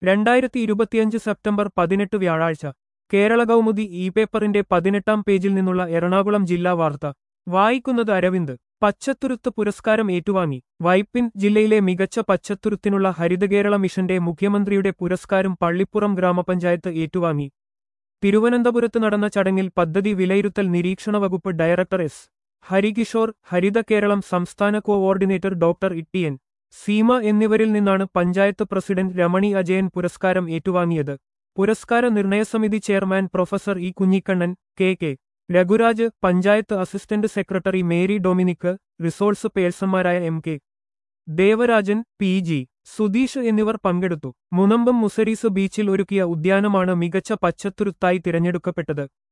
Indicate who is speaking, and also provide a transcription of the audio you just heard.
Speaker 1: രണ്ടായിരത്തി ഇരുപത്തിയഞ്ച് സെപ്റ്റംബർ പതിനെട്ട് വ്യാഴാഴ്ച കേരള കൗമുദി ഇ പേപ്പറിന്റെ പതിനെട്ടാം പേജിൽ നിന്നുള്ള എറണാകുളം ജില്ലാ വാർത്ത വായിക്കുന്നത് അരവിന്ദ് പച്ചത്തുരുത്ത് പുരസ്കാരം ഏറ്റുവാങ്ങി വൈപ്പിൻ ജില്ലയിലെ മികച്ച പച്ചത്തുരുത്തിനുള്ള ഹരിതകേരള മിഷന്റെ മുഖ്യമന്ത്രിയുടെ പുരസ്കാരം പള്ളിപ്പുറം ഗ്രാമപഞ്ചായത്ത് ഏറ്റുവാങ്ങി തിരുവനന്തപുരത്ത് നടന്ന ചടങ്ങിൽ പദ്ധതി വിലയിരുത്തൽ നിരീക്ഷണ വകുപ്പ് ഡയറക്ടർ എസ് ഹരികിഷോർ ഹരിത കേരളം സംസ്ഥാന കോഓർഡിനേറ്റർ ഡോക്ടർ ഇട്ടിയൻ സീമ എന്നിവരിൽ നിന്നാണ് പഞ്ചായത്ത് പ്രസിഡന്റ് രമണി അജയൻ പുരസ്കാരം ഏറ്റുവാങ്ങിയത് പുരസ്കാര നിർണയസമിതി chairman professor E Kunhikannan K K Raghuraj panchayat assistant secretary Mary Dominic resource പേഴ്സൺമാരായ M K Devarajan P G Sudheesh എന്നിവർ പങ്കെടുത്തു മുനമ്പം മുസരീസ് ബീച്ചിൽ ഒരുക്കിയ ഉദ്യാനമാണ് മികച്ച പച്ചത്തുരുത്തായി തിരഞ്ഞെടുക്കപ്പെട്ടത്